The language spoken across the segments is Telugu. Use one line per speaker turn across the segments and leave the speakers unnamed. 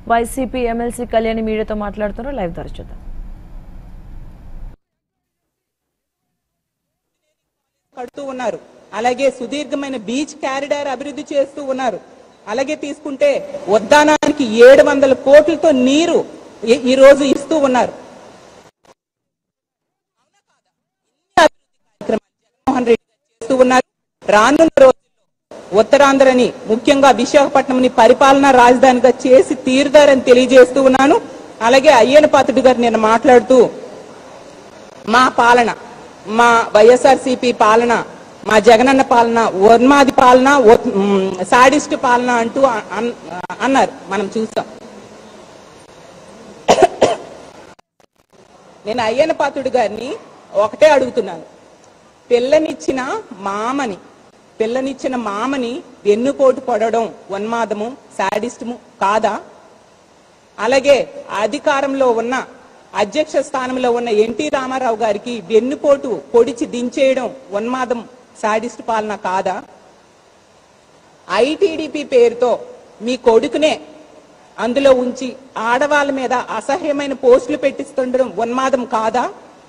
వైసీపీ ఎమ్మెల్సీ కళ్యాణి మీడియాతో మాట్లాడుతున్నారు లైవ్ ద్వారా చూద్దాం
కడుతూ ఉన్నారు అలాగే సుదీర్ఘమైన బీచ్ క్యారిడార్ అభివృద్ధి చేస్తూ ఉన్నారు అలాగే తీసుకుంటే ఉద్దానానికి ఏడు వందల కోట్లతో నీరు ఈ- ఈ రోజు ఇస్తూ ఉన్నారు జగన్మోహన్ రెడ్డి గారు చేస్తూ ఉన్నారు రానున్న రోజుల్లో ఉత్తరాంధ్రని ముఖ్యంగా విశాఖపట్నంని పరిపాలనా రాజధానిగా చేసి తీరుదారని తెలియజేస్తూ ఉన్నాను అలాగే అయ్యన పాత్రుడు గారు నేను మాట్లాడుతూ మా పాలన మా వైఎస్ఆర్సీపీ పాలన మా జగనన్న పాలన ఉన్మాది పాలన ఉత్- మ్, సాడిస్ట్ పాలన అంటూ అ- అన్- అన్నారు మనం చూసాం నేను అయ్యన్న పాత్రుడు గారిని ఒకటే అడుగుతున్నాను పిల్లనిచ్చిన మామని పిల్లనిచ్చిన మామని వెన్నుపోటు పడడం ఉన్మాదము సాడిస్టము కాదా అలాగే అధికారంలో ఉన్న అధ్యక్ష స్థానంలో ఉన్న ఎన్టీ రామారావు గారికి వెన్నుపోటు పొడిచి దించేయడం ఉన్మాదం సాడిస్ట్ పాలన కాదా ఐటీడీపీ పేరుతో మీ కొడుకునే అందులో ఉంచి ఆడవాళ్ళ మీద అసహ్యమైన పోస్టులు పెట్టిస్తుండడం ఉన్మాదం కాదా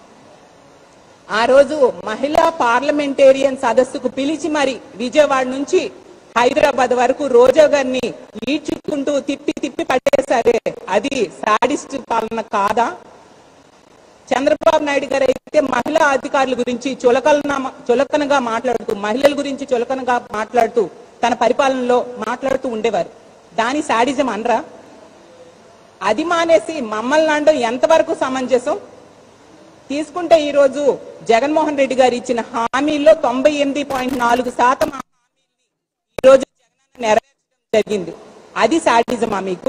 ఆ రోజు మహిళా పార్లమెంటేరియన్ సదస్సుకు పిలిచి మరి విజయవాడ నుంచి హైదరాబాద్ వరకు రోజా గారిని ఈడ్చుకుంటూ తిప్పి తిప్పి పట్టేశారే అది సాడిస్ట్ పాలన కాదా చంద్రబాబు నాయుడు గారు అయితే మహిళా అధికారుల గురించి చులకన చులకనగా మాట్లాడుతూ మహిళల గురించి చులకనగా మాట్లాడుతూ తన పరిపాలనలో మాట్లాడుతూ ఉండేవారు దాని సాడిజం అనరా అది మానేసి మమ్మల్ని అనడం ఎంతవరకు సమంజసం తీసుకుంటే ఈ రోజు జగన్మోహన్ రెడ్డి గారు ఇచ్చిన హామీల్లో తొంభై ఎనిమిది పాయింట్ నాలుగు శాతం ఆ హామీల్ని ఈ రోజు జగనన్న నెరవేర్చడం జరిగింది అది సాడిజమా మీకు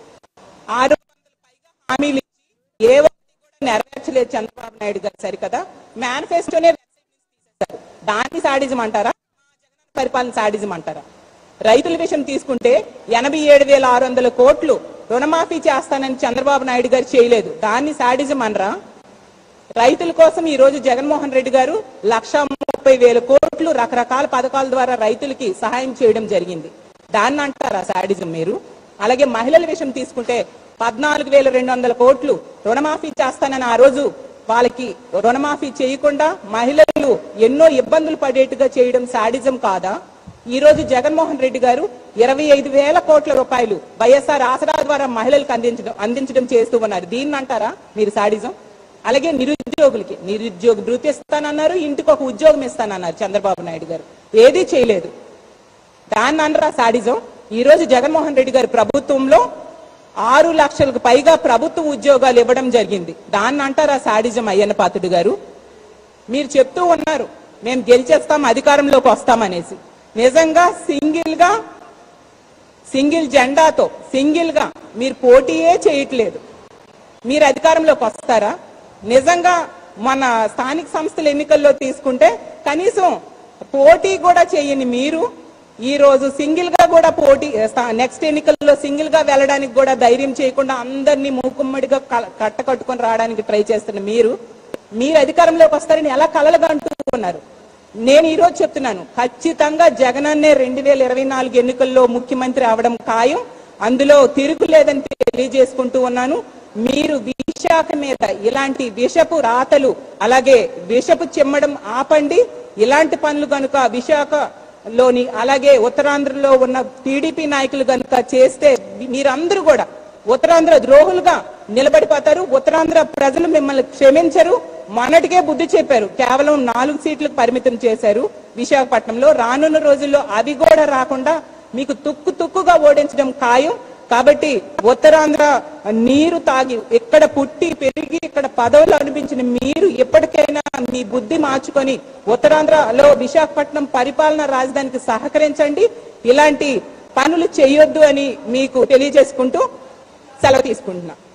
ఆరు వందల పైగా హామీలు ఇచ్చి ఏ ఒక్కటి కూడా నెరవేర్చలేదు చంద్రబాబు నాయుడు గారు సరికదా మేనిఫెస్టోనే తీసేశారు దాన్ని సాడిజం అంటారా జగనన్న పరిపాలన సాడిజం అంటారా రైతుల విషయం తీసుకుంటే ఎనభై ఏడు వేల ఆరు వందల కోట్లు రుణమాఫీ చేస్తానని చంద్రబాబు నాయుడు గారు చేయలేదు దాన్ని సాడిజం అనరా రైతుల కోసం ఈ రోజు జగన్మోహన్ రెడ్డి గారు లక్ష ముప్పై వేల కోట్లు రకరకాల పథకాల ద్వారా రైతులకి సహాయం చేయడం జరిగింది దాన్ని అంటారా సాడిజం మీరు అలాగే మహిళల విషయం తీసుకుంటే పద్నాలుగు వేల రెండు వందల కోట్లు రుణమాఫీ చేస్తానని ఆ రోజు వాళ్ళకి రుణమాఫీ చేయకుండా మహిళలు ఎన్నో ఇబ్బందులు పడేట్టుగా చేయడం సాడిజం కాదా ఈ రోజు జగన్మోహన్ రెడ్డి గారు ఇరవై ఐదు వేల కోట్ల రూపాయలు వైఎస్ఆర్ ఆసరా ద్వారా మహిళలకు అందించడం అందించడం చేస్తూ ఉన్నారు దీన్ని అంటారా మీరు సాడిజం అలాగే నిరుద్యోగులకి నిరుద్యోగ భృతి ఇస్తానన్నారు ఇంటికి ఒక ఉద్యోగం ఇస్తానన్నారు చంద్రబాబు నాయుడు గారు ఏదీ చేయలేదు దాన్ని అనరా సాడిజం ఈ రోజు జగన్మోహన్ రెడ్డి గారి ప్రభుత్వంలో ఆరు లక్షలకు పైగా ప్రభుత్వ ఉద్యోగాలు ఇవ్వడం జరిగింది దాన్ని అంటారా సాడిజం అయ్యన్న పాత్రుడు గారు మీరు చెప్తూ ఉన్నారు మేము గెలిచేస్తాం అధికారంలోకి వస్తామనేసి నిజంగా సింగిల్ గా సింగిల్ జెండాతో సింగిల్ గా మీరు పోటీయే చేయట్లేదు మీరు అధికారంలోకి వస్తారా నిజంగా మన స్థానిక సంస్థల ఎన్నికల్లో తీసుకుంటే కనీసం పోటీ కూడా చేయని మీరు ఈ రోజు సింగిల్ గా కూడా పోటీ నెక్స్ట్ ఎన్నికల్లో సింగిల్ గా వెళ్ళడానికి కూడా ధైర్యం చేయకుండా అందరినీ మూకుమ్మడిగా కల- కట్టకట్టుకొని రావడానికి ట్రై చేస్తున్న మీరు మీరు అధికారంలోకి వస్తారని ఎలా కలలుగా అంటూ ఉన్నారు నేను ఈ రోజు చెప్తున్నాను ఖచ్చితంగా జగనన్నే రెండు వేల ఇరవై నాలుగు ఎన్నికల్లో ముఖ్యమంత్రి అవడం ఖాయం అందులో తిరుగులేదని తెలియజేసుకుంటూ ఉన్నాను మీరు విశాఖ మీద ఇలాంటి విషపు రాతలు అలాగే విషపు చెమ్మడం ఆపండి ఇలాంటి పనులు కనుక విశాఖలోని అలాగే ఉత్తరాంధ్రలో ఉన్న టీడీపీ నాయకులు కనుక చేస్తే మీరందరూ కూడా ఉత్తరాంధ్ర ద్రోహులుగా నిలబడిపోతారు ఉత్తరాంధ్ర ప్రజలు మిమ్మల్ని క్షమించరు మొన్నటికే బుద్ధి చెప్పారు కేవలం నాలుగు సీట్లకు పరిమితం చేశారు విశాఖపట్నంలో రానున్న రోజుల్లో అవి కూడా రాకుండా మీకు తుక్కు తుక్కుగా ఓడించడం ఖాయం కాబట్టి ఉత్తరాంధ్ర నీరు తాగి ఇక్కడ పుట్టి పెరిగి ఇక్కడ పదవులు అనిపించిన మీరు ఎప్పటికైనా మీ బుద్ధి మార్చుకొని ఉత్తరాంధ్రలో విశాఖపట్నం పరిపాలన రాజధానికి సహకరించండి ఇలాంటి పనులు చేయొద్దు అని మీకు తెలియజేసుకుంటూ సెలవు తీసుకుంటున్నా